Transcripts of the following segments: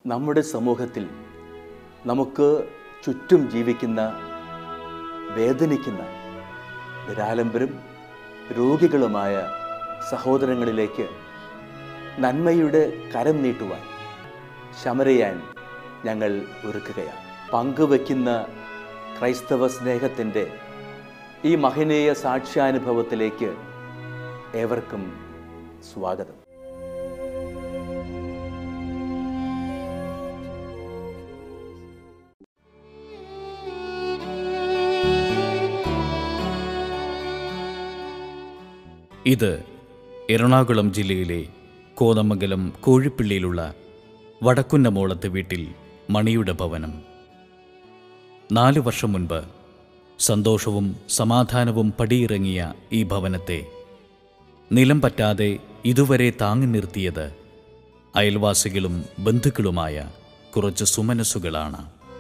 നമ്മുടെ സമൂഹത്തിൽ നമുക്ക് ചുറ്റും ജീവിക്കുന്ന വേദനിക്കുന്ന നിരാലംബരും രോഗികളുമായ സഹോദരങ്ങളിലേക്ക് നന്മയുടെ കരം നീട്ടുവാൻ ശമരയാൻ ഞങ്ങൾ ഒരുക്കുകയാണ് പങ്കുവയ്ക്കുന്ന ക്രൈസ്തവ സ്നേഹത്തിൻ്റെ ഈ മഹനീയ സാക്ഷ്യാനുഭവത്തിലേക്ക് ഏവർക്കും സ്വാഗതം ഇത് എറണാകുളം ജില്ലയിലെ കോതമംഗലം കോഴിപ്പള്ളിയിലുള്ള വടക്കുന്നമോളത്ത് വീട്ടിൽ മണിയുടെ ഭവനം നാലു വർഷം മുൻപ് സന്തോഷവും സമാധാനവും പടിയിറങ്ങിയ ഈ ഭവനത്തെ നിലം പറ്റാതെ ഇതുവരെ താങ്ങി നിർത്തിയത് അയൽവാസികളും ബന്ധുക്കളുമായ കുറച്ച് സുമനസ്സുകളാണ്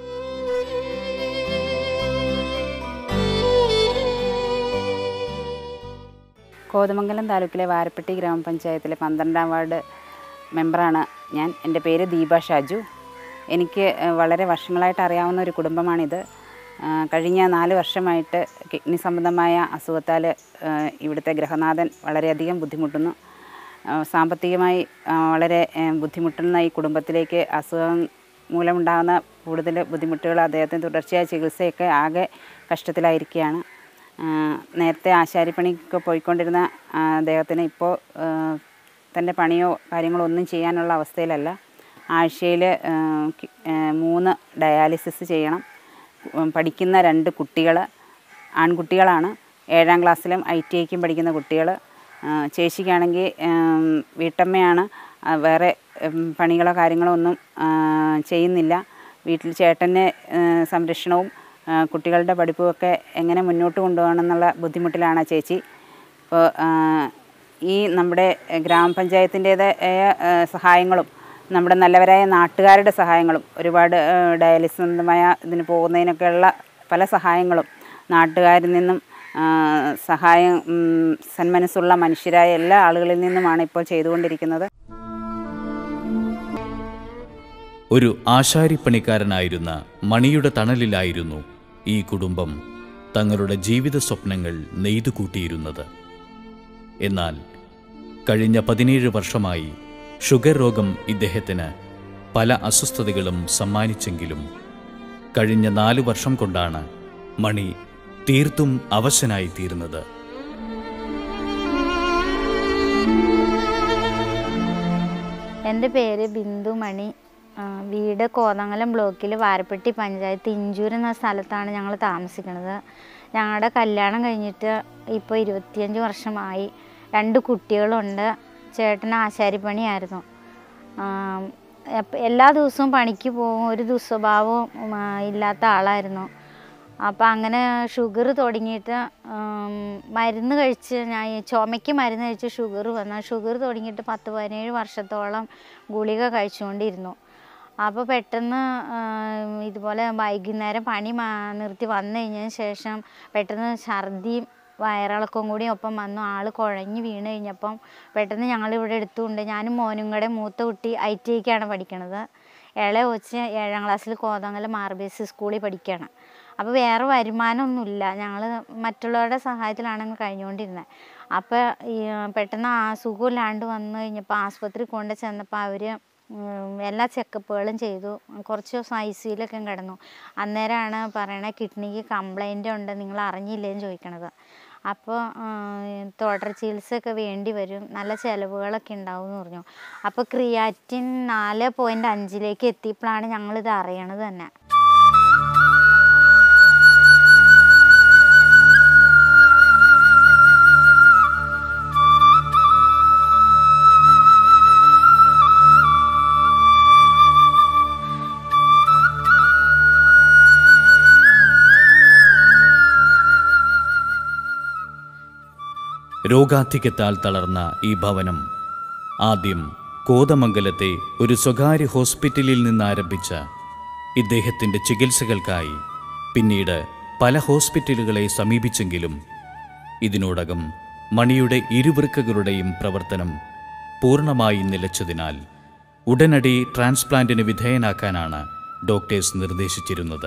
കോതമംഗലം താലൂക്കിലെ വാരപ്പെട്ടി ഗ്രാമപഞ്ചായത്തിലെ പന്ത്രണ്ടാം വാർഡ് മെമ്പറാണ് ഞാൻ എൻ്റെ പേര് ദീപ ഷാജു എനിക്ക് ഏഹ്, വളരെ വർഷങ്ങളായിട്ട് അറിയാവുന്ന ഒരു കുടുംബമാണിത് ആ, കഴിഞ്ഞ നാല് വർഷമായിട്ട് കിഡ്നി സംബന്ധമായ അസുഖത്താൽ ഏഹ്, ഇവിടുത്തെ ഗ്രഹനാഥൻ വളരെയധികം ബുദ്ധിമുട്ടുന്നു ആ, സാമ്പത്തികമായി ആ, വളരെ ഏഹ്, ബുദ്ധിമുട്ടുന്ന ഈ കുടുംബത്തിലേക്ക് അസുഖം മൂലമുണ്ടാകുന്ന കൂടുതൽ ബുദ്ധിമുട്ടുകൾ അദ്ദേഹത്തിന് തുടർച്ചയായ ചികിത്സയൊക്കെ ആകെ കഷ്ടത്തിലായിരിക്കുകയാണ് ആ, നേരത്തെ ആശാരിപ്പണിക്ക് പോയിക്കൊണ്ടിരുന്ന ആ, അദ്ദേഹത്തിന് ഇപ്പോൾ ആ, തൻ്റെ പണിയോ കാര്യങ്ങളോ ഒന്നും ചെയ്യാനുള്ള അവസ്ഥയിലല്ല ആഴ്ചയിൽ മൂന്ന് ഡയാലിസിസ് ചെയ്യണം ഉം, പഠിക്കുന്ന രണ്ട് കുട്ടികൾ ആൺകുട്ടികളാണ് ഏഴാം ക്ലാസ്സിലും ഐ ടി ഐക്കും പഠിക്കുന്ന കുട്ടികൾ ചേച്ചിക്കാണെങ്കിൽ ഉം, വീട്ടമ്മയാണ് ആ, വേറെ ഉം, പണികളോ കാര്യങ്ങളോ ഒന്നും ആ, ചെയ്യുന്നില്ല വീട്ടിൽ ചേട്ടൻ്റെ ഏഹ്, സംരക്ഷണവും ആ, കുട്ടികളുടെ പഠിപ്പുമൊക്കെ എങ്ങനെ മുന്നോട്ട് കൊണ്ടുപോകണം എന്നുള്ള ബുദ്ധിമുട്ടിലാണ് ആ ചേച്ചി ഇപ്പോൾ ഈ നമ്മുടെ ഗ്രാമപഞ്ചായത്തിൻ്റേതായ സഹായങ്ങളും നമ്മുടെ നല്ലവരായ നാട്ടുകാരുടെ സഹായങ്ങളും ഒരുപാട് ഏഹ്, ഡയാലിസിസ് സംബന്ധമായ ഇതിന് പോകുന്നതിനൊക്കെയുള്ള പല സഹായങ്ങളും നാട്ടുകാരിൽ നിന്നും ആ, സഹായം ഉം, സന്മനസ്സുള്ള മനുഷ്യരായ എല്ലാ ആളുകളിൽ നിന്നുമാണ് ഇപ്പോൾ ചെയ്തുകൊണ്ടിരിക്കുന്നത് ഒരു ആശാരിപ്പണിക്കാരനായിരുന്ന മണിയുടെ തണലിലായിരുന്നു ഈ കുടുംബം തങ്ങളുടെ ജീവിത സ്വപ്നങ്ങൾ നെയ്തു കൂട്ടിയിരുന്നത് എന്നാൽ കഴിഞ്ഞ പതിനേഴ് വർഷമായി ഷുഗർ രോഗം ഇദ്ദേഹത്തിന് പല അസ്വസ്ഥതകളും സമ്മാനിച്ചെങ്കിലും കഴിഞ്ഞ നാലു വർഷം കൊണ്ടാണ് മണി തീർത്തും അവശനായി തീർന്നത് എൻ്റെ പേര് ബിന്ദു മണി ആ, വീട് കോതമംഗലം ബ്ലോക്കിൽ വാരപ്പെട്ടി പഞ്ചായത്ത് ഇഞ്ചൂർ എന്ന സ്ഥലത്താണ് ഞങ്ങൾ താമസിക്കുന്നത് ഞങ്ങളുടെ കല്യാണം കഴിഞ്ഞിട്ട് ഇപ്പോൾ ഇരുപത്തിയഞ്ച് വർഷമായി രണ്ട് കുട്ടികളുണ്ട് ചേട്ടൻ ആശാരിപ്പണിയായിരുന്നു ആ, എപ്പ- എല്ലാ ദിവസവും പണിക്ക് പോകും ഒരു ദുസ്വഭാവവും ആ, ഇല്ലാത്ത ആളായിരുന്നു അപ്പം അങ്ങനെ ഷുഗർ തുടങ്ങിയിട്ട് ഉം, മരുന്ന് കഴിച്ച് ഞാൻ ഈ ചുമയ്ക്ക് മരുന്ന് കഴിച്ച് ഷുഗർ വന്നു ഷുഗർ തുടങ്ങിയിട്ട് പത്ത് പതിനേഴ് വർഷത്തോളം ഗുളിക കഴിച്ചുകൊണ്ടിരുന്നു അപ്പോൾ പെട്ടെന്ന് ഉം, ഇതുപോലെ വൈകുന്നേരം പണി മാ- നിർത്തി വന്നു കഴിഞ്ഞതിന് ശേഷം പെട്ടെന്ന് ഛർദിയും വയറിളക്കവും കൂടി ഒപ്പം വന്നു ആൾ കുഴഞ്ഞ് വീണ് കഴിഞ്ഞപ്പം പെട്ടെന്ന് ഞങ്ങൾ ഇവിടെ എടുത്തുകൊണ്ട് ഞാനും മോനും കൂടെ മൂത്ത കുട്ടി ഐ ടി ഐക്കാണ് പഠിക്കണത് ഇളയ കൊച്ച് ഏഴാം ക്ലാസ്സിൽ കോതമംഗലം ആർ ബി എസ് സ്കൂളിൽ പഠിക്കുകയാണ് അപ്പോൾ വേറെ വരുമാനമൊന്നുമില്ല ഞങ്ങൾ മറ്റുള്ളവരുടെ സഹായത്തിലാണ് കഴിഞ്ഞുകൊണ്ടിരുന്നത് അപ്പോൾ ഈ പെട്ടെന്ന് ആ സുഖമില്ലാണ്ട് വന്നു കഴിഞ്ഞപ്പോൾ ആസ്പത്രി കൊണ്ട് ചെന്നപ്പോൾ അവർ എല്ലാ ചെക്കപ്പുകളും ചെയ്തു കുറച്ച് ദിവസം ഐ സിയിലൊക്കെ കിടന്നു അന്നേരമാണ് പറയണത് കിഡ്നിക്ക് കംപ്ലൈൻ്റ് ഉണ്ട് നിങ്ങൾ അറിഞ്ഞില്ലേന്ന് ചോദിക്കണത് അപ്പോൾ തുടർ ചികിത്സയൊക്കെ വേണ്ടി വരും നല്ല ചിലവുകളൊക്കെ ഉണ്ടാവും എന്ന് പറഞ്ഞു അപ്പോൾ ക്രിയാറ്റിൻ നാല് പോയിൻറ്റ് അഞ്ചിലേക്ക് എത്തിയപ്പോഴാണ് ഞങ്ങളിത് അറിയണത് തന്നെ രോഗാധിക്യത്താൽ തളർന്ന ഈ ഭവനം ആദ്യം കോതമംഗലത്തെ ഒരു സ്വകാര്യ ഹോസ്പിറ്റലിൽ നിന്നാരംഭിച്ച ഇദ്ദേഹത്തിൻ്റെ ചികിത്സകൾക്കായി പിന്നീട് പല ഹോസ്പിറ്റലുകളെ സമീപിച്ചെങ്കിലും ഇതിനോടകം മണിയുടെ ഇരുവൃക്കകളുടെയും പ്രവർത്തനം പൂർണ്ണമായി നിലച്ചതിനാൽ ഉടനടി ട്രാൻസ്പ്ലാന്റിന് വിധേയനാക്കാനാണ് ഡോക്ടേഴ്സ് നിർദ്ദേശിച്ചിരുന്നത്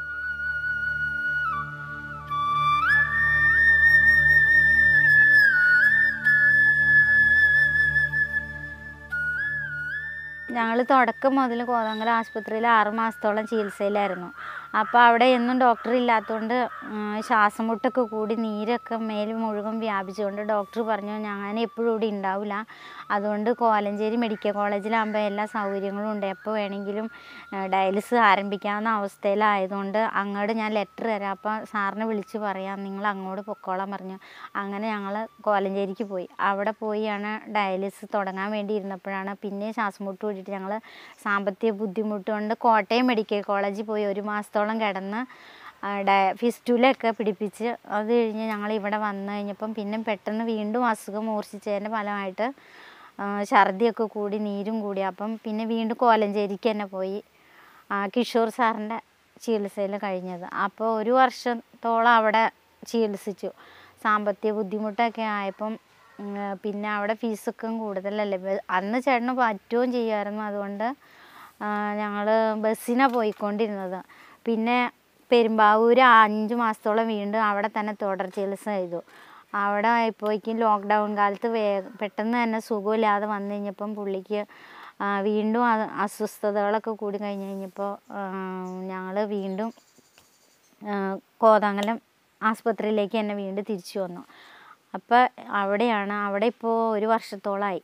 ഞങ്ങൾ തുടക്കം മുതൽ കോതങ്കൽ ആശുപത്രിയിൽ ആറ് മാസത്തോളം ചികിത്സയിലായിരുന്നു അപ്പോൾ അവിടെ എന്നും ഡോക്ടർ ഇല്ലാത്തതുകൊണ്ട് ഉം, ശ്വാസം മുട്ടൊക്കെ കൂടി നീരൊക്കെ മേൽ മുഴുവൻ വ്യാപിച്ചുകൊണ്ട് ഡോക്ടർ പറഞ്ഞു ഞാൻ എപ്പോഴും ഇവിടെ ഉണ്ടാവില്ല അതുകൊണ്ട് കോലഞ്ചേരി മെഡിക്കൽ കോളേജിലാകുമ്പോൾ എല്ലാ സൗകര്യങ്ങളും ഉണ്ട് എപ്പോൾ വേണമെങ്കിലും ഡയാലിസിസ് ആരംഭിക്കാവുന്ന അവസ്ഥയിലായതുകൊണ്ട് അങ്ങോട്ട് ഞാൻ ലെറ്റർ തരാം അപ്പോൾ സാറിനെ വിളിച്ച് പറയാം നിങ്ങൾ അങ്ങോട്ട് പൊക്കോളാൻ പറഞ്ഞു അങ്ങനെ ഞങ്ങൾ കോലഞ്ചേരിക്ക് പോയി അവിടെ പോയാണ് ഡയാലിസിസ് തുടങ്ങാൻ വേണ്ടി ഇരുന്നപ്പോഴാണ് പിന്നെ ശ്വാസം മുട്ട് കൂടിയിട്ട് ഞങ്ങൾ സാമ്പത്തിക ബുദ്ധിമുട്ട് കൊണ്ട് കോട്ടയം മെഡിക്കൽ കോളേജിൽ പോയി ഒരു മാസത്തോളം കിടന്ന് ആ, ഡയ ഫിസ്റ്റുലൊക്കെ പിടിപ്പിച്ച് അത് കഴിഞ്ഞ് ഞങ്ങൾ ഇവിടെ വന്നു കഴിഞ്ഞപ്പം പിന്നെ പെട്ടെന്ന് വീണ്ടും അസുഖം മൂർച്ഛിച്ചതിൻ്റെ ഫലമായിട്ട് ആ, ഛർദിയൊക്കെ കൂടി നീരും കൂടി അപ്പം പിന്നെ വീണ്ടും കോലഞ്ചേരിക്ക് തന്നെ പോയി ആ, കിഷോർ സാറിൻ്റെ ചികിത്സയിൽ കഴിഞ്ഞത് അപ്പോൾ ഒരു വർഷത്തോളം അവിടെ ചികിത്സിച്ചു സാമ്പത്തിക ബുദ്ധിമുട്ടൊക്കെ ആയപ്പം ഉം, പിന്നെ അവിടെ ഫീസൊക്കെ കൂടുതലല്ലേ ബ- അന്ന് ചേട്ടന് പറ്റുകയും ചെയ്യുമായിരുന്നു അതുകൊണ്ട് ഞങ്ങൾ ബസ്സിനാണ് പോയിക്കൊണ്ടിരുന്നത് പിന്നെ പെരുമ്പാവൂർ അഞ്ച് മാസത്തോളം വീണ്ടും അവിടെ തന്നെ തുടർ ചികിത്സ ചെയ്തു അവിടെ ആയപ്പോഴേക്കും ലോക്ക്ഡൗൺ കാലത്ത് വേ പെട്ടെന്ന് തന്നെ സുഖമില്ലാതെ വന്നു കഴിഞ്ഞപ്പം പുള്ളിക്ക് ആ, വീണ്ടും അത് അസ്വസ്ഥതകളൊക്കെ കൂടി കഴിഞ്ഞ് കഴിഞ്ഞപ്പോൾ ഞങ്ങൾ വീണ്ടും ആ, കോതമംഗലം ആസ്പത്രിയിലേക്ക് തന്നെ വീണ്ടും തിരിച്ചു വന്നു അപ്പോൾ അവിടെയാണ് അവിടെ ഇപ്പോൾ ഒരു വർഷത്തോളമായി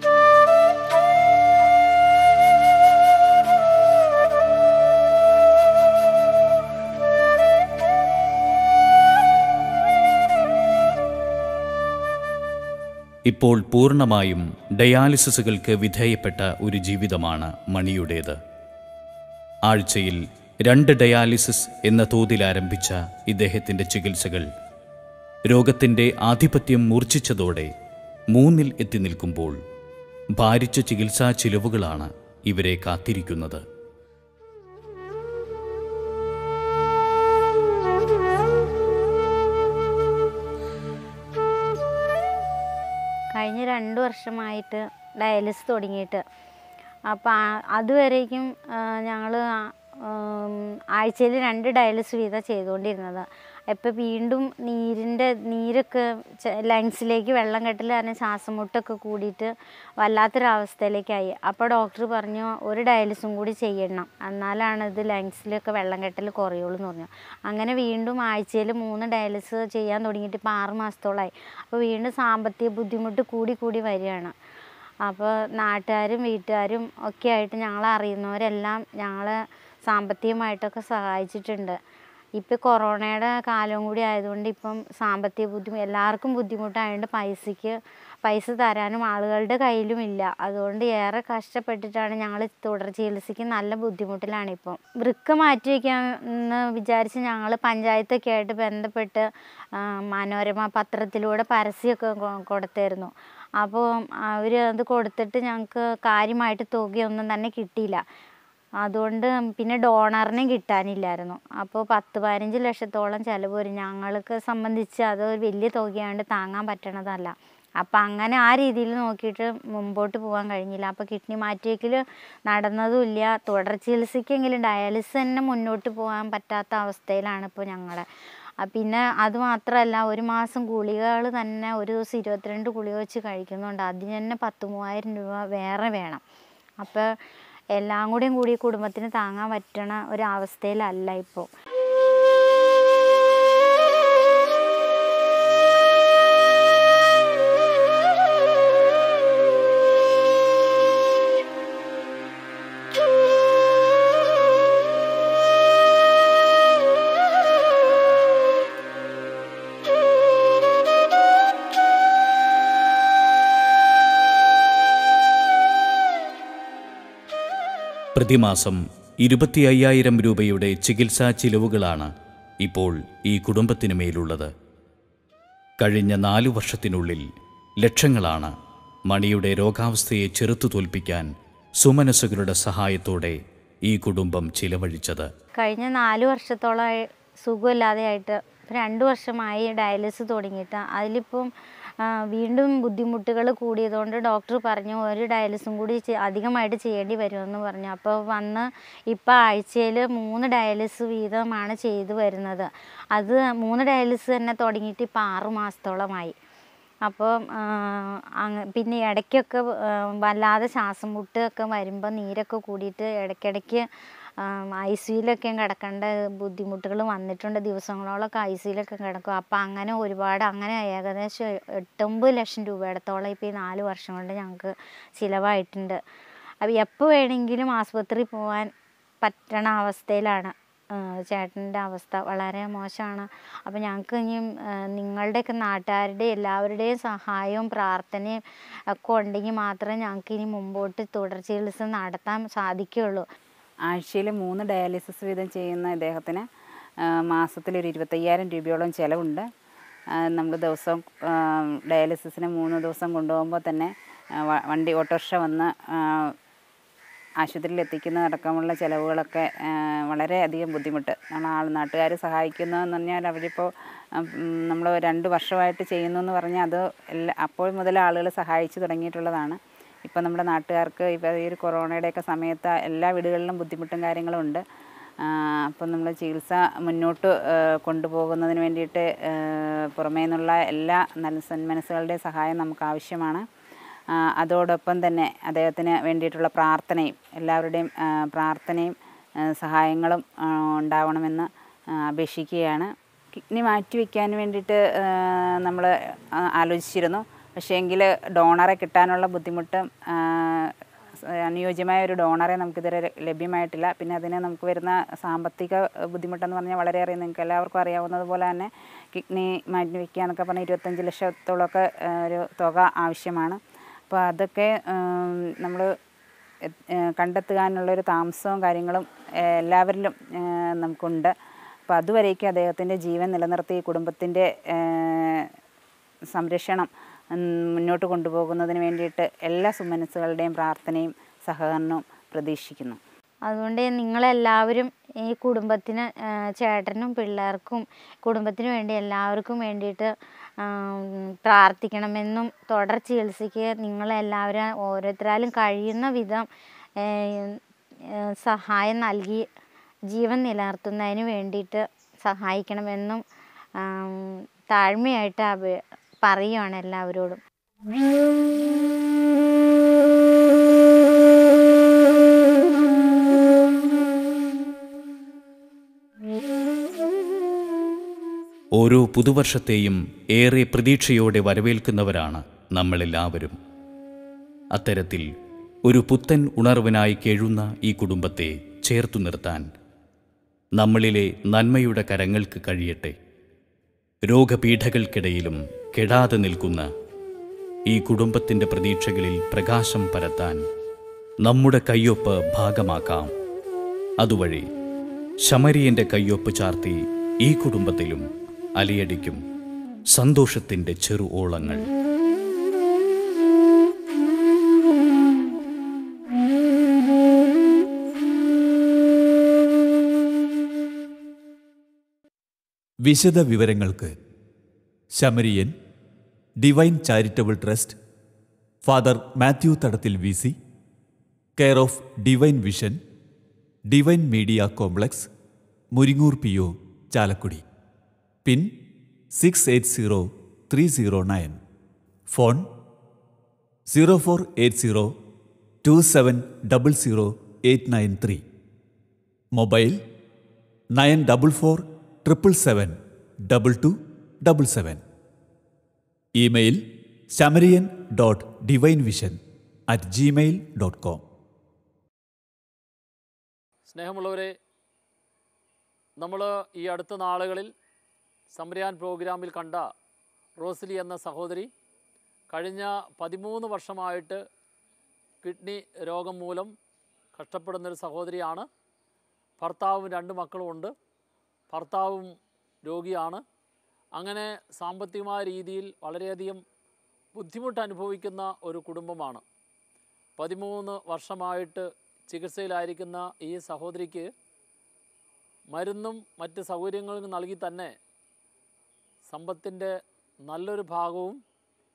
ഇപ്പോൾ പൂർണ്ണമായും ഡയാലിസിസുകൾക്ക് വിധേയപ്പെട്ട ഒരു ജീവിതമാണ് മണിയുടേത് ആഴ്ചയിൽ രണ്ട് ഡയാലിസിസ് എന്ന തോതിൽ ആരംഭിച്ച ഇദ്ദേഹത്തിൻ്റെ ചികിത്സകൾ രോഗത്തിൻ്റെ ആധിപത്യം മൂർച്ഛിച്ചതോടെ മൂന്നിൽ എത്തി നിൽക്കുമ്പോൾ ഭാരിച്ച ചികിത്സാ ചിലവുകളാണ് ഇവരെ കാത്തിരിക്കുന്നത് കഴിഞ്ഞ രണ്ട് വർഷമായിട്ട് ഡയാലിസിസ് തുടങ്ങിയിട്ട് അപ്പോൾ അതുവരേക്കും ഞങ്ങൾ ആഴ്ചയിൽ രണ്ട് ഡയാലിസിസ് വീതം ചെയ്തുകൊണ്ടിരുന്നത് ഇപ്പോൾ വീണ്ടും നീരിൻ്റെ നീരൊക്കെ ലങ്സിലേക്ക് വെള്ളം കെട്ടൽ കാരണം ശ്വാസം മുട്ടൊക്കെ കൂടിയിട്ട് വല്ലാത്തൊരവസ്ഥയിലേക്കായി അപ്പോൾ ഡോക്ടർ പറഞ്ഞു ഒരു ഡയാലിസും കൂടി ചെയ്യണം എന്നാലാണ് ഇത് ലങ്സിലൊക്കെ വെള്ളം കെട്ടൽ കുറയുള്ളൂ എന്ന് പറഞ്ഞു അങ്ങനെ വീണ്ടും ആഴ്ചയിൽ മൂന്ന് ഡയാലിസിസ് ചെയ്യാൻ തുടങ്ങിയിട്ട് ഇപ്പോൾ ആറ് മാസത്തോളമായി അപ്പോൾ വീണ്ടും സാമ്പത്തിക ബുദ്ധിമുട്ട് കൂടി കൂടി വരികയാണ് അപ്പോൾ നാട്ടുകാരും വീട്ടുകാരും ഒക്കെ ആയിട്ട് ഞങ്ങളെ അറിയുന്നവരെല്ലാം ഞങ്ങളെ സാമ്പത്തികമായിട്ടൊക്കെ സഹായിച്ചിട്ടുണ്ട് ഇപ്പം കൊറോണയുടെ കാലവും കൂടി ആയതുകൊണ്ട് ഇപ്പം സാമ്പത്തിക ബുദ്ധിമുട്ട് എല്ലാവർക്കും ബുദ്ധിമുട്ടായതുകൊണ്ട് പൈസയ്ക്ക് പൈസ തരാനും ആളുകളുടെ കയ്യിലും ഇല്ല അതുകൊണ്ട് ഏറെ കഷ്ടപ്പെട്ടിട്ടാണ് ഞങ്ങൾ തുടർ ചികിത്സയ്ക്ക് നല്ല ബുദ്ധിമുട്ടിലാണ് ഇപ്പം വൃക്ക മാറ്റി വയ്ക്കാമെന്ന് വിചാരിച്ച് ഞങ്ങൾ പഞ്ചായത്തൊക്കെ ആയിട്ട് ബന്ധപ്പെട്ട് ആ, മനോരമ പത്രത്തിലൂടെ പരസ്യമൊക്കെ കൊ- കൊടുത്തായിരുന്നു അപ്പോൾ അവർ അത് കൊടുത്തിട്ട് ഞങ്ങൾക്ക് കാര്യമായിട്ട് തുകയൊന്നും തന്നെ കിട്ടിയില്ല അതുകൊണ്ട് പിന്നെ ഡോണറിനെ കിട്ടാനില്ലായിരുന്നു അപ്പോൾ പത്ത് പതിനഞ്ച് ലക്ഷത്തോളം ചിലവ് വരും ഞങ്ങൾക്ക് സംബന്ധിച്ച് അത് ഒരു വലിയ തുകയാണ്ട് താങ്ങാൻ പറ്റണതല്ല അപ്പം അങ്ങനെ ആ രീതിയിൽ നോക്കിയിട്ട് മുമ്പോട്ട് പോകാൻ കഴിഞ്ഞില്ല അപ്പോൾ കിഡ്നി മാറ്റിയേക്കൽ നടന്നതുമില്ല തുടർ ചികിത്സയ്ക്കെങ്കിലും ഡയാലിസിസ് തന്നെ മുന്നോട്ട് പോകാൻ പറ്റാത്ത അവസ്ഥയിലാണ് ഇപ്പോൾ ഞങ്ങളെ ആ, പിന്നെ അത് മാത്രമല്ല ഒരു മാസം ഗുളികകൾ തന്നെ ഒരു ദിവസം ഇരുപത്തിരണ്ട് ഗുളിക വെച്ച് കഴിക്കുന്നുണ്ട് അതിന് തന്നെ പത്ത് മൂവായിരം രൂപ വേറെ വേണം അപ്പോൾ എല്ലാം കൂടിയും കൂടി കുടുംബത്തിന് താങ്ങാൻ പറ്റണ ഒരു അവസ്ഥയിലല്ല ഇപ്പോൾ പ്രതിമാസം ഇരുപത്തി അയ്യായിരം രൂപയുടെ ചികിത്സാ ചിലവുകളാണ് ഇപ്പോൾ ഈ കുടുംബത്തിനു മേലുള്ളത് കഴിഞ്ഞ നാലു വർഷത്തിനുള്ളിൽ ലക്ഷങ്ങളാണ് മണിയുടെ രോഗാവസ്ഥയെ ചെറുത്തു തോൽപ്പിക്കാൻ സുമനസ്സുകളുടെ സഹായത്തോടെ ഈ കുടുംബം ചിലവഴിച്ചത് കഴിഞ്ഞ നാല് വർഷത്തോളമായി സുഖമില്ലാതെയായിട്ട് ഇപ്പം രണ്ട് വർഷമായി ഡയാലിസിസ് തുടങ്ങിയിട്ട് അതിലിപ്പം ആ, വീണ്ടും ബുദ്ധിമുട്ടുകൾ കൂടിയതുകൊണ്ട് ഡോക്ടർ പറഞ്ഞു ഒരു ഡയാലിസും കൂടി ചെ- അധികമായിട്ട് ചെയ്യേണ്ടി വരുമെന്ന് പറഞ്ഞു അപ്പോൾ വന്ന് ഇപ്പോൾ ആഴ്ചയിൽ മൂന്ന് ഡയാലിസ് വീതമാണ് ചെയ്തു വരുന്നത് അത് മൂന്ന് ഡയാലിസ് തന്നെ തുടങ്ങിയിട്ട് ഇപ്പോൾ ആറ് മാസത്തോളമായി അപ്പോൾ അങ്ങ് പിന്നെ ഇടയ്ക്കൊക്കെ ആ, വല്ലാതെ ശ്വാസം മുട്ട് ഒക്കെ വരുമ്പോൾ നീരൊക്കെ കൂടിയിട്ട് ഇടയ്ക്കിടയ്ക്ക് ഐ സിയിലൊക്കെ കിടക്കേണ്ട ബുദ്ധിമുട്ടുകൾ വന്നിട്ടുണ്ട് ദിവസങ്ങളോളൊക്കെ ഐ സിയിലൊക്കെ കിടക്കും അപ്പോൾ അങ്ങനെ ഒരുപാട് അങ്ങനെ ഏകദേശം എട്ടൊമ്പത് ലക്ഷം രൂപയിടത്തോളം ഇപ്പോൾ ഈ നാല് വർഷം കൊണ്ട് ഞങ്ങൾക്ക് ചിലവായിട്ടുണ്ട് അപ്പോൾ എപ്പോൾ വേണമെങ്കിലും ആസ്പത്രിയിൽ പോകാൻ പറ്റണ അവസ്ഥയിലാണ് ചേട്ടൻ്റെ അവസ്ഥ വളരെ മോശമാണ് അപ്പോൾ ഞങ്ങൾക്ക് ഇനിയും ആ, നിങ്ങളുടെയൊക്കെ നാട്ടുകാരുടെ എല്ലാവരുടെയും സഹായവും പ്രാർത്ഥനയും ഒക്കെ ഉണ്ടെങ്കിൽ മാത്രമേ ഞങ്ങൾക്ക് ഇനി മുമ്പോട്ട് തുടർ ചികിത്സ നടത്താൻ സാധിക്കുകയുള്ളൂ ആഴ്ചയിൽ മൂന്ന് ഡയാലിസിസ് വീതം ചെയ്യുന്ന ഇദ്ദേഹത്തിന് ആ, മാസത്തിലൊരു ഇരുപത്തയ്യായിരം രൂപയോളം ചിലവുണ്ട് നമ്മൾ ദിവസം ആ, ഡയാലിസിസിന് മൂന്ന് ദിവസം കൊണ്ടുപോകുമ്പോൾ തന്നെ ആ, വ- വണ്ടി ഓട്ടോറിക്ഷ വന്ന് ആ, ആശുപത്രിയിൽ എത്തിക്കുന്നതടക്കമുള്ള ചിലവുകളൊക്കെ ആ, വളരെയധികം ബുദ്ധിമുട്ട് നമ്മൾ ആൾ നാട്ടുകാർ സഹായിക്കുന്നതെന്ന് പറഞ്ഞാൽ അവരിപ്പോൾ നമ്മൾ രണ്ട് വർഷമായിട്ട് ചെയ്യുന്നു എന്ന് പറഞ്ഞാൽ അത് എല്ലാ അപ്പോൾ മുതൽ ആളുകൾ സഹായിച്ചു തുടങ്ങിയിട്ടുള്ളതാണ് ഇപ്പോൾ നമ്മുടെ നാട്ടുകാർക്ക് ഇപ്പോൾ ഈ ഒരു കൊറോണയുടെയൊക്കെ സമയത്ത് എല്ലാ വീടുകളിലും ബുദ്ധിമുട്ടും കാര്യങ്ങളും ഉണ്ട് അപ്പം നമ്മൾ ചികിത്സ മുന്നോട്ട് ആ, കൊണ്ടുപോകുന്നതിന് വേണ്ടിയിട്ട് ആ, പുറമേ നിന്നുള്ള എല്ലാ നല്ല സന്മനസ്സുകളുടെയും സഹായം നമുക്ക് ആവശ്യമാണ് ആ, അതോടൊപ്പം തന്നെ അദ്ദേഹത്തിന് വേണ്ടിയിട്ടുള്ള പ്രാർത്ഥനയും എല്ലാവരുടെയും ആ, പ്രാർത്ഥനയും ആ, സഹായങ്ങളും ആ, ഉണ്ടാവണമെന്ന് ആ, അപേക്ഷിക്കുകയാണ് കിഡ്നി മാറ്റിവെക്കാൻ വേണ്ടിയിട്ട് നമ്മൾ ആലോചിച്ചിരുന്നു പക്ഷേ എങ്കിൽ ഡോണറെ കിട്ടാനുള്ള ബുദ്ധിമുട്ടും ആ, സ- അനുയോജ്യമായ ഒരു ഡോണറെ നമുക്കിതുവരെ ലഭ്യമായിട്ടില്ല പിന്നെ അതിന് നമുക്ക് വരുന്ന സാമ്പത്തിക ബുദ്ധിമുട്ടെന്ന് പറഞ്ഞാൽ വളരെയേറെ നിങ്ങൾക്ക് എല്ലാവർക്കും അറിയാവുന്നതുപോലെ തന്നെ കിഡ്നി മാറ്റി വയ്ക്കുക എന്നൊക്കെ പറഞ്ഞാൽ ഇരുപത്തഞ്ച് ലക്ഷത്തോളമൊക്കെ ആ, ഒരു തുക ആവശ്യമാണ് അപ്പോൾ അതൊക്കെ നമ്മൾ കണ്ടെത്തുവാനുള്ളൊരു താമസവും കാര്യങ്ങളും ആ, എല്ലാവരിലും ആ, നമുക്കുണ്ട് അപ്പോൾ അതുവരേക്കും അദ്ദേഹത്തിൻ്റെ ജീവൻ നിലനിർത്തി കുടുംബത്തിൻ്റെ സംരക്ഷണം ഉം, മുന്നോട്ട് കൊണ്ടുപോകുന്നതിന് വേണ്ടിയിട്ട് എല്ലാ സുമനസ്സുകളുടെയും പ്രാർത്ഥനയും സഹകരണവും പ്രതീക്ഷിക്കുന്നു അതുകൊണ്ട് നിങ്ങളെല്ലാവരും ഈ കുടുംബത്തിന് ആ, ചേട്ടനും പിള്ളേർക്കും കുടുംബത്തിന് വേണ്ടി എല്ലാവർക്കും വേണ്ടിയിട്ട് ആ, ഉം, പ്രാർത്ഥിക്കണമെന്നും തുടർ ചികിത്സയ്ക്ക് നിങ്ങളെല്ലാവരും ഓരോരുത്തരാലും കഴിയുന്ന വിധം ഏ, ഏ, സഹായം നൽകി ജീവൻ നിലനിർത്തുന്നതിന് വേണ്ടിയിട്ട് സഹായിക്കണമെന്നും ആം, താഴ്മയായിട്ട് അപ പറയുകയാണ് എല്ലാവരോടും ഓരോ പുതുവർഷത്തെയും ഏറെ പ്രതീക്ഷയോടെ വരവേൽക്കുന്നവരാണ് നമ്മളെല്ലാവരും അത്തരത്തിൽ ഒരു പുത്തൻ ഉണർവിനായി കേഴുന്ന ഈ കുടുംബത്തെ ചേർത്തു നിർത്താൻ നമ്മളിലെ നന്മയുടെ കരങ്ങൾക്ക് കഴിയട്ടെ രോഗപീഠകൾക്കിടയിലും കെടാതെ നിൽക്കുന്ന ഈ കുടുംബത്തിൻ്റെ പ്രതീക്ഷകളിൽ പ്രകാശം പരത്താൻ നമ്മുടെ കയ്യൊപ്പ് ഭാഗമാക്കാം അതുവഴി ശമരിയൻ്റെ കയ്യൊപ്പ് ചാർത്തി ഈ കുടുംബത്തിലും അലയടിക്കും സന്തോഷത്തിൻ്റെ ചെറു ഓളങ്ങൾ വിശദ വിവരങ്ങൾക്ക് Samaritan divine charitable trust father Mathew Thadathil V C care of divine vision divine media complex Muringoor P O Chalakudy pin six eight zero three zero nine phone zero four eight zero two seven double zero eight nine three mobile nine double four triple seven double two double seven email Samaritan dot divine vision at gmail dot com സ്നേഹമുള്ളവരെ നമ്മൾ ഈ അടുത്ത നാളുകളിൽ സംരയാൻ പ്രോഗ്രാമിൽ കണ്ട റോസ്ലി എന്ന സഹോദരി കഴിഞ്ഞ പതിമൂന്ന് വർഷമായിട്ട് കിഡ്നി രോഗം മൂലം കഷ്ടപ്പെടുന്നൊരു സഹോദരിയാണ് ഭർത്താവും രണ്ട് മക്കളുമുണ്ട് ഭർത്താവും രോഗിയാണ് അങ്ങനെ സാമ്പത്തികമായ രീതിയിൽ വളരെയധികം ബുദ്ധിമുട്ട് അനുഭവിക്കുന്ന ഒരു കുടുംബമാണ് പതിമൂന്ന് വർഷമായിട്ട് ചികിത്സയിലായിരിക്കുന്ന ഈ സഹോദരിക്ക് മരുന്നും മറ്റ് സൗകര്യങ്ങളും നൽകി തന്നെ സമ്പത്തിൻ്റെ നല്ലൊരു ഭാഗവും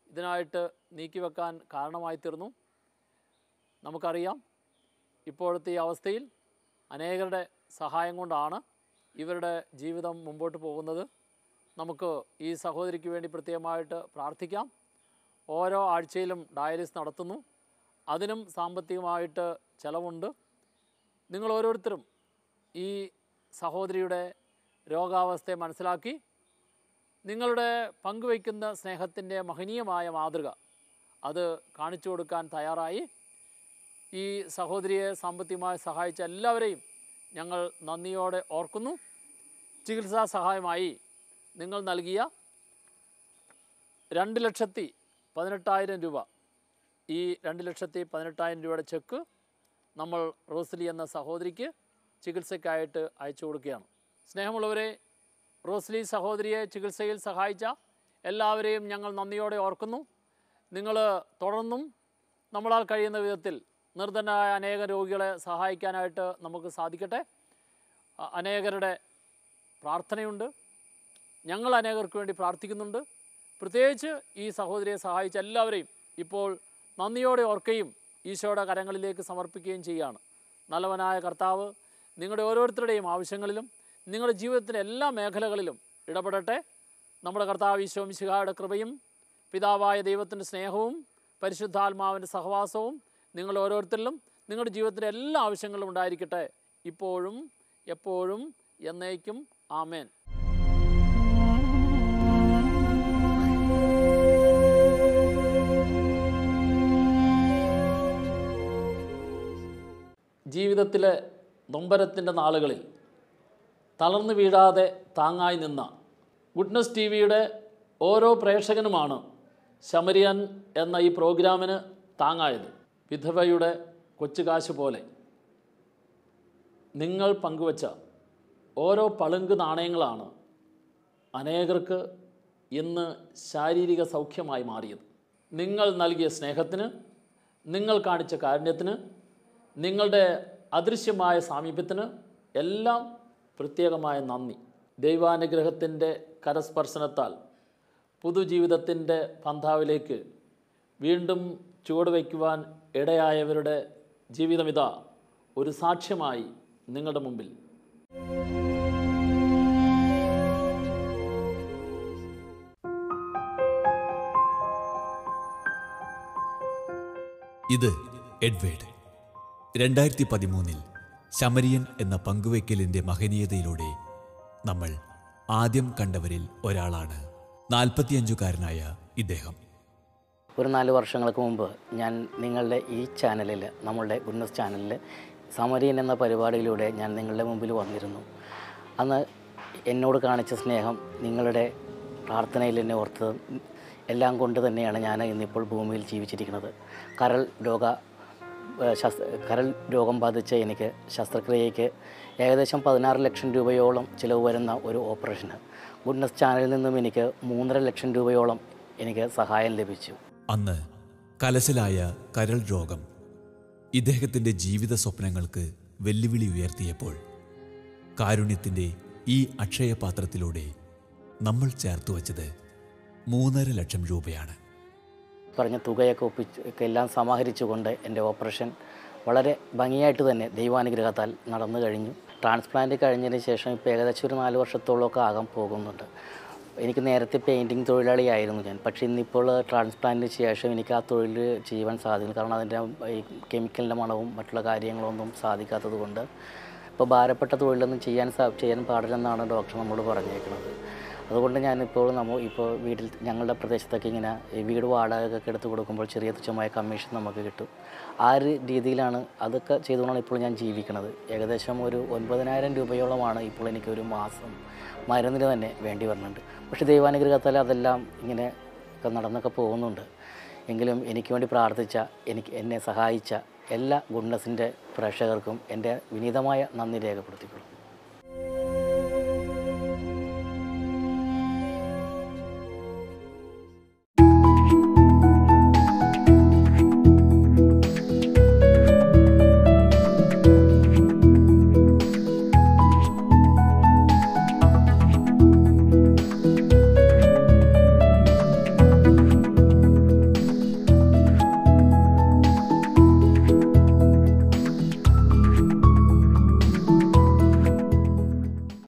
ഇതിനായിട്ട് നീക്കിവെക്കാൻ കാരണമായി തീർന്നു നമുക്കറിയാം ഇപ്പോഴത്തെ ഈ അവസ്ഥയിൽ അനേകരുടെ സഹായം കൊണ്ടാണ് ഇവരുടെ ജീവിതം മുമ്പോട്ട് പോകുന്നത് നമുക്ക് ഈ സഹോദരിക്ക് വേണ്ടി പ്രത്യേകമായിട്ട് പ്രാർത്ഥിക്കാം ഓരോ ആഴ്ചയിലും ഡയാലിസ് നടത്തുന്നു അതിനും സാമ്പത്തികമായിട്ട് ചിലവുണ്ട് നിങ്ങൾ ഓരോരുത്തരും ഈ സഹോദരിയുടെ രോഗാവസ്ഥയെ മനസ്സിലാക്കി നിങ്ങളുടെ പങ്കുവയ്ക്കുന്ന സ്നേഹത്തിൻ്റെ മഹനീയമായ മാതൃക അത് കാണിച്ചു കൊടുക്കാൻ തയ്യാറായി ഈ സഹോദരിയെ സാമ്പത്തികമായി സഹായിച്ച എല്ലാവരെയും ഞങ്ങൾ നന്ദിയോടെ ഓർക്കുന്നു ചികിത്സാ സഹായമായി നിങ്ങൾ നൽകിയ രണ്ട് ലക്ഷത്തി പതിനെട്ടായിരം രൂപ ഈ രണ്ട് ലക്ഷത്തി പതിനെട്ടായിരം രൂപയുടെ ചെക്ക് നമ്മൾ റോസ്ലി എന്ന സഹോദരിക്ക് ചികിത്സയ്ക്കായിട്ട് അയച്ചു കൊടുക്കുകയാണ് സ്നേഹമുള്ളവരെ റോസ്ലി സഹോദരിയെ ചികിത്സയിൽ സഹായിച്ച എല്ലാവരെയും ഞങ്ങൾ നന്ദിയോടെ ഓർക്കുന്നു നിങ്ങൾ തുടർന്നും നമ്മളാൽ കഴിയുന്ന വിധത്തിൽ നിർധനായ അനേക രോഗികളെ സഹായിക്കാനായിട്ട് നമുക്ക് സാധിക്കട്ടെ അ- അനേകരുടെ പ്രാർത്ഥനയുണ്ട് ഞങ്ങൾ അനേകർക്ക് വേണ്ടി പ്രാർത്ഥിക്കുന്നുണ്ട് പ്രത്യേകിച്ച് ഈ സഹോദരിയെ സഹായിച്ച എല്ലാവരെയും ഇപ്പോൾ നന്ദിയോടെ ഓർക്കുകയും ഈശോയുടെ കരങ്ങളിലേക്ക് സമർപ്പിക്കുകയും ചെയ്യുകയാണ് നല്ലവനായ കർത്താവ് നിങ്ങളുടെ ഓരോരുത്തരുടെയും ആവശ്യങ്ങളിലും നിങ്ങളുടെ ജീവിതത്തിൻ്റെ എല്ലാ മേഖലകളിലും ഇടപെടട്ടെ നമ്മുടെ കർത്താവ് ഈശോ മിശിഹായുടെ കൃപയും പിതാവായ ദൈവത്തിൻ്റെ സ്നേഹവും പരിശുദ്ധാത്മാവിൻ്റെ സഹവാസവും നിങ്ങൾ ഓരോരുത്തരിലും നിങ്ങളുടെ ജീവിതത്തിൻ്റെ എല്ലാ ആവശ്യങ്ങളിലും ഉണ്ടായിരിക്കട്ടെ ഇപ്പോഴും എപ്പോഴും എന്നേക്കും ആമേൻ ജീവിതത്തിലെ നൊമ്പരത്തിൻ്റെ നാളുകളിൽ തളർന്നു വീഴാതെ താങ്ങായി നിന്ന ഗുഡ്നസ് ടി വിയുടെ ഓരോ പ്രേക്ഷകനുമാണ് ശമരിയൻ എന്ന ഈ പ്രോഗ്രാമിന് താങ്ങായത് വിധവയുടെ കൊച്ചുകാശ് പോലെ നിങ്ങൾ പങ്കുവച്ച ഓരോ പളുങ്ക് നാണയങ്ങളാണ് അനേകർക്ക് ഇന്ന് ശാരീരിക സൗഖ്യമായി മാറിയത് നിങ്ങൾ നൽകിയ സ്നേഹത്തിന് നിങ്ങൾ കാണിച്ച കാരുണ്യത്തിന് നിങ്ങളുടെ അദൃശ്യമായ സാമീപ്യത്തിന് എല്ലാം പ്രത്യേകമായ നന്ദി ദൈവാനുഗ്രഹത്തിൻ്റെ കരസ്പർശനത്താൽ പുതുജീവിതത്തിൻ്റെ പന്ഥാവിലേക്ക് വീണ്ടും ചുവടുവയ്ക്കുവാൻ ഇടയായവരുടെ ജീവിതമിതാ ഒരു സാക്ഷ്യമായി നിങ്ങളുടെ മുമ്പിൽ ഇത് എഡ്വേർഡ് രണ്ടായിരത്തി പതിമൂന്നിൽ ശമരിയൻ എന്ന പങ്കുവയ്ക്കലിന്റെ മഹനീയതയിലൂടെ നമ്മൾ ആദ്യം കണ്ടവരിൽ ഒരാളാണ് നാൽപ്പത്തിയഞ്ചുകാരനായ ഇദ്ദേഹം ഒരു നാല് വർഷങ്ങൾക്ക് മുമ്പ് ഞാൻ നിങ്ങളുടെ ഈ ചാനലിൽ നമ്മളുടെ ഗുഡ്നസ് ചാനലിൽ സമരീൻ എന്ന പരിപാടിയിലൂടെ ഞാൻ നിങ്ങളുടെ മുമ്പിൽ വന്നിരുന്നു അന്ന് എന്നോട് കാണിച്ച സ്നേഹം നിങ്ങളുടെ പ്രാർത്ഥനയിൽ എന്നെ ഓർത്തത് എല്ലാം കൊണ്ട് തന്നെയാണ് ഞാൻ ഇന്നിപ്പോൾ ഭൂമിയിൽ ജീവിച്ചിരിക്കുന്നത് കരൾ രോഗ ഏഹ് ശസ്ത്ര കരൾ രോഗം ബാധിച്ച എനിക്ക് ശസ്ത്രക്രിയയ്ക്ക് ഏകദേശം പതിനാറ് ലക്ഷം രൂപയോളം ചിലവ് വരുന്ന ഒരു ഓപ്പറേഷന് ഗുഡ്നസ് ചാനലിൽ നിന്നും എനിക്ക് മൂന്നര ലക്ഷം രൂപയോളം എനിക്ക് സഹായം ലഭിച്ചു അന്ന് കലശലായ കരൾ രോഗം ഇദ്ദേഹത്തിന്റെ ജീവിത സ്വപ്നങ്ങൾക്ക് വെല്ലുവിളി ഉയർത്തിയപ്പോൾ കാരുണ്യത്തിന്റെ ഈ അക്ഷയപാത്രത്തിലൂടെ നമ്മൾ ചേർത്തു വച്ചത് മൂന്നര ലക്ഷം രൂപയാണ് പറഞ്ഞ തുകയൊക്കെ ഒപ്പിച്ച് ഒക്കെ എല്ലാം സമാഹരിച്ചുകൊണ്ട് എൻ്റെ ഓപ്പറേഷൻ വളരെ ഭംഗിയായിട്ട് തന്നെ ദൈവാനുഗ്രഹത്താൽ നടന്നു കഴിഞ്ഞു ട്രാൻസ്പ്ലാന്റ് കഴിഞ്ഞതിന് ശേഷം ഇപ്പോൾ ഏകദേശം ഒരു നാല് വർഷത്തോളമൊക്കെ ആകാൻ പോകുന്നുണ്ട് എനിക്ക് നേരത്തെ പെയിൻറ്റിങ് തൊഴിലാളിയായിരുന്നു ഞാൻ പക്ഷേ ഇന്നിപ്പോൾ ട്രാൻസ്പ്ലാന്റിന് ശേഷം എനിക്ക് ആ തൊഴിൽ ചെയ്യുവാൻ സാധിക്കും കാരണം അതിൻ്റെ ഈ കെമിക്കലിൻ്റെ മണവും മറ്റുള്ള കാര്യങ്ങളൊന്നും സാധിക്കാത്തത് കൊണ്ട് ഇപ്പോൾ ഭാരപ്പെട്ട തൊഴിലൊന്നും ചെയ്യാൻ സാ ചെയ്യാൻ പാടില്ലെന്നാണ് ഡോക്ടർ നമ്മോട് പറഞ്ഞേക്കുന്നത് അതുകൊണ്ട് ഞാനിപ്പോൾ നമ്മൾ ഇപ്പോൾ വീട്ടിൽ ഞങ്ങളുടെ പ്രദേശത്തൊക്കെ ഇങ്ങനെ ഈ വീട് വാടകയൊക്കെ എടുത്ത് കൊടുക്കുമ്പോൾ ചെറിയ തുച്ഛമായ കമ്മീഷൻ നമുക്ക് കിട്ടും ആ ഒരു രീതിയിലാണ് അതൊക്കെ ചെയ്തുകൊണ്ടാണ് ഇപ്പോൾ ഞാൻ ജീവിക്കുന്നത് ഏകദേശം ഒരു ഒൻപതിനായിരം രൂപയോളമാണ് ഇപ്പോൾ എനിക്ക് ഒരു മാസം മരുന്നിന് തന്നെ വേണ്ടി വരുന്നുണ്ട് പക്ഷേ ദൈവാനുഗ്രഹത്താൽ അതെല്ലാം ഇങ്ങനെ ഒക്കെ നടന്നൊക്കെ പോകുന്നുണ്ട് എങ്കിലും എനിക്ക് വേണ്ടി പ്രാർത്ഥിച്ച എനിക്ക് എന്നെ സഹായിച്ച എല്ലാ ഗുഡ്നസിൻ്റെ പ്രേക്ഷകർക്കും എൻ്റെ വിനീതമായ നന്ദി രേഖപ്പെടുത്തിക്കൊള്ളും